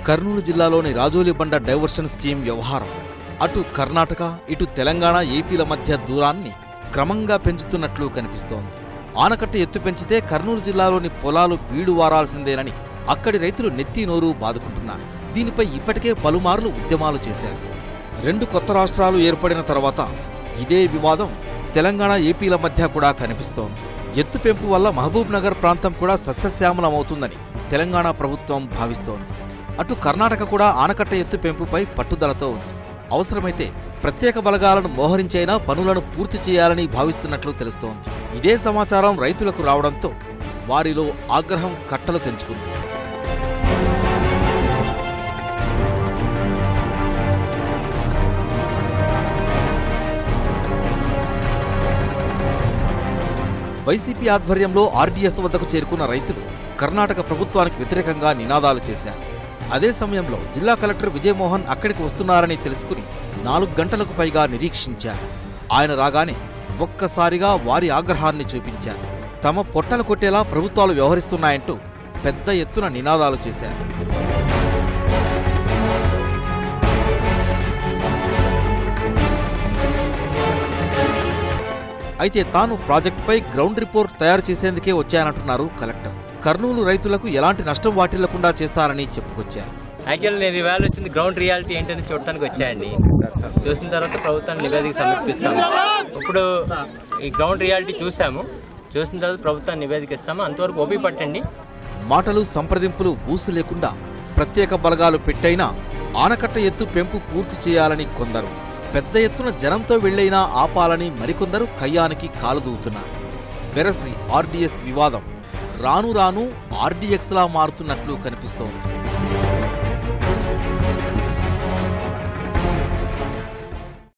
కర్నూలు జిల్లాలోని Rajolibanda diversion scheme వ్యవహారం అటు కర్ణాటక ఇటు తెలంగాణ ఏపీల మధ్య దూరాన్ని క్రమంగా పెంచుతున్నట్లు కనిపిస్తోంది ఆనకట్ట ఎత్తు పెంచితే కర్నూలు జిల్లాలోని పొలాలు బీడు వారాల్సిందేనని అక్కడి రైతులు నెత్తి నోరు బాదుకుంటున్నారు దీనిపై ఇప్పటికే పలుమార్లు ఉద్యమాలు చేశారు రెండు కొత్త రాష్ట్రాలు ఏర్పడిన తర్వాత ఇదే వివాదం తెలంగాణ ఏపీల మధ్య కూడా కనిపిస్తోంది ఎత్తు పెంపు వల్ల మహబూబ్ నగర్ ప్రాంతం కూడా సస్యశ్యామలమవుతుందని తెలంగాణ ప్రభుత్వం భావిస్తోంది అటు కర్ణాటక కూడా ఆనకట్ట ఎత్తు పెంపుపై పట్టుదలతో ఉంది అవసరమైతే ప్రత్యేక బలగాలను మోహరించైనా పనులను పూర్తి చేయాలని భావిస్తున్నట్లు తెలుస్తోంది ఇదే సమాచారం రైతులకు రావడంతో వారిలో ఆగ్రహం కట్టలు తెంచుకుంది వైసీపీ ఆధ్వర్యంలో ఆర్డీఎస్ వద్దకు చేరుకున్న రైతులు కర్ణాటక ప్రభుత్వానికి వ్యతిరేకంగా నినాదాలు చేశారు అదే సమయంలో జిల్లా కలెక్టర్ విజయమోహన్ అక్కడికి వస్తున్నారని తెలుసుకుని నాలుగు గంటలకు పైగా నిరీక్షించారు ఆయన రాగానే ఒక్కసారిగా వారి ఆగ్రహాన్ని చూపించారు తమ పొట్టలు కొట్టేలా ప్రభుత్వాలు వ్యవహరిస్తున్నాయంటూ పెద్ద ఎత్తున నినాదాలు చేశారు అయితే తాను ప్రాజెక్టుపై గ్రౌండ్ రిపోర్ట్ తయారు చేసేందుకే వచ్చానంటున్నారు కలెక్టర్ కర్నూలు రైతులకు ఎలాంటి నష్టం వాటిల్లకుండా చేస్తారని చెప్పుకొచ్చారు యాక్చువల్ నేను ఇవాళ వచ్చింది గ్రౌండ్ రియాలిటీ ఏంటని చూడటానికి వచ్చాయండి చూసిన తర్వాత ప్రభుత్వాన్ని నివేదిక సమర్పిస్తాము ఇప్పుడు ఈ గ్రౌండ్ రియాలిటీ చూసాము చూసిన తర్వాత ప్రభుత్వాన్ని నివేదిక ఇస్తాము అంతవరకు ఓపి పట్టండి మాటలు సంప్రదింపులు ఊసు లేకుండా ప్రత్యేక బలగాలు పెట్టైనా ఆనకట్ట ఎత్తు పెంపు పూర్తి చేయాలని కొందరు పెద్ద ఎత్తున జనంతో వెళ్లైనా ఆపాలని మరికొందరు కయ్యానికి కాలుదూతున్నారు వెరసి ఆర్డీఎస్ వివాదం రాను రాను ఆర్డీఎక్స్ లా మారుతున్నట్లు కనిపిస్తోంది